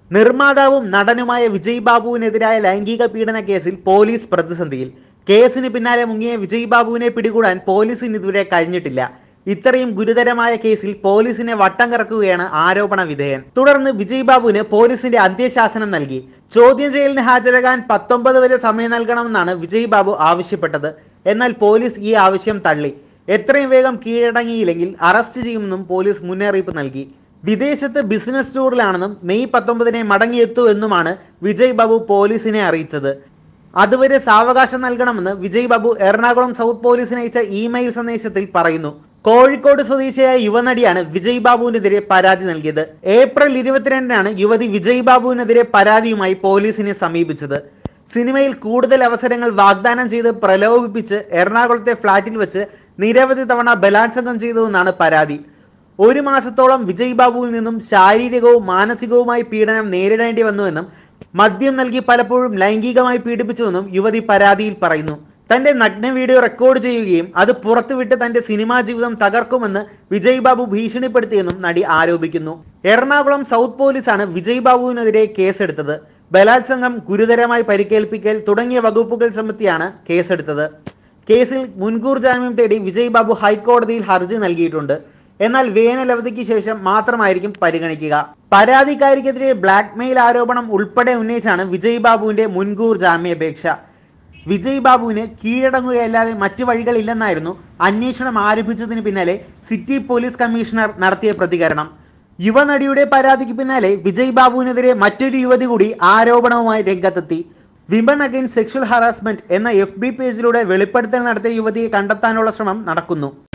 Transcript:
നിർമ്മാതാവും നടനുമായ വിജയ് ബാബുവിനെതിരായ ലൈംഗിക പീഡന കേസിൽ പോലീസ് പ്രതിസന്ധിയിൽ കേസിന് പിന്നാലെ മുങ്ങിയ വിജയ് ബാബുവിനെ പിടികൂടാൻ പോലീസിന് ഇതുവരെ കഴിഞ്ഞിട്ടില്ല ഇത്രയും ഗുരുതരമായ കേസിൽ പോലീസിനെ വട്ടം കറക്കുകയാണ് ആരോപണ വിധേയൻ തുടർന്ന് വിജയ് ബാബുവിന് പോലീസിന്റെ അന്ത്യശാസനം നൽകി ചോദ്യം ചെയ്യലിന് ഹാജരാകാൻ പത്തൊമ്പത് വരെ സമയം നൽകണമെന്നാണ് വിജയ് ബാബു ആവശ്യപ്പെട്ടത് എന്നാൽ പോലീസ് ഈ ആവശ്യം തള്ളി എത്രയും വേഗം കീഴടങ്ങിയില്ലെങ്കിൽ അറസ്റ്റ് ചെയ്യുമെന്നും പോലീസ് മുന്നറിയിപ്പ് നൽകി വിദേശത്ത് ബിസിനസ് ടൂറിലാണെന്നും മെയ് പത്തൊമ്പതിനെ മടങ്ങിയെത്തൂ എന്നുമാണ് വിജയ് ബാബു പോലീസിനെ അറിയിച്ചത് അതുവരെ സാവകാശം നൽകണമെന്ന് വിജയ് ബാബു എറണാകുളം സൗത്ത് പോലീസിന് അയച്ച ഇമെയിൽ സന്ദേശത്തിൽ പറയുന്നു കോഴിക്കോട് സ്വദേശിയായ യുവനടിയാണ് വിജയ് ബാബുവിനെതിരെ പരാതി നൽകിയത് ഏപ്രിൽ ഇരുപത്തിരണ്ടിനാണ് യുവതി വിജയ് ബാബുവിനെതിരെ പരാതിയുമായി പോലീസിനെ സമീപിച്ചത് സിനിമയിൽ കൂടുതൽ അവസരങ്ങൾ വാഗ്ദാനം ചെയ്ത് പ്രലോഭിപ്പിച്ച് എറണാകുളത്തെ ഫ്ളാറ്റിൽ വെച്ച് നിരവധി തവണ ബലാത്സംഗം ചെയ്തുവെന്നാണ് പരാതി ഒരു മാസത്തോളം വിജയ് ബാബുവിൽ നിന്നും ശാരീരികവും മാനസികവുമായി പീഡനം നേരിടേണ്ടി വന്നുവെന്നും മദ്യം നൽകി പലപ്പോഴും ലൈംഗികമായി പീഡിപ്പിച്ചുവെന്നും യുവതി പരാതിയിൽ പറയുന്നു തന്റെ നഗ്ന വീഡിയോ റെക്കോർഡ് ചെയ്യുകയും അത് പുറത്തുവിട്ട് തന്റെ സിനിമാ ജീവിതം തകർക്കുമെന്ന് വിജയ് ബാബു ഭീഷണിപ്പെടുത്തിയെന്നും നടി ആരോപിക്കുന്നു എറണാകുളം സൗത്ത് പോലീസാണ് വിജയ് ബാബുവിനെതിരെ കേസെടുത്തത് ബലാത്സംഗം ഗുരുതരമായി പരിക്കേൽപ്പിക്കൽ തുടങ്ങിയ വകുപ്പുകൾ ചുമത്തിയാണ് കേസെടുത്തത് കേസിൽ മുൻകൂർ ജാമ്യം തേടി വിജയ് ബാബു ഹൈക്കോടതിയിൽ ഹർജി നൽകിയിട്ടുണ്ട് എന്നാൽ വേനൽ അവധിക്ക് ശേഷം മാത്രമായിരിക്കും പരിഗണിക്കുക പരാതിക്കാരിക്കെതിരെ ബ്ലാക്ക് മെയിൽ ആരോപണം ഉൾപ്പെടെ ഉന്നയിച്ചാണ് വിജയ് ബാബുവിന്റെ മുൻകൂർ ജാമ്യാപേക്ഷ വിജയ് ബാബുവിന് കീഴടങ്ങുകയല്ലാതെ മറ്റു വഴികളില്ലെന്നായിരുന്നു അന്വേഷണം ആരംഭിച്ചതിന് പിന്നാലെ സിറ്റി പോലീസ് കമ്മീഷണർ നടത്തിയ പ്രതികരണം യുവനടിയുടെ പരാതിക്ക് പിന്നാലെ വിജയ് ബാബുവിനെതിരെ മറ്റൊരു യുവതി കൂടി ആരോപണവുമായി രംഗത്തെത്തി വിമൻ അഗൈൻസ്റ്റ് സെക്ഷൽ ഹറാസ്മെന്റ് എന്ന എഫ് ബി പേജിലൂടെ വെളിപ്പെടുത്തൽ നടത്തിയ യുവതിയെ കണ്ടെത്താനുള്ള ശ്രമം നടക്കുന്നു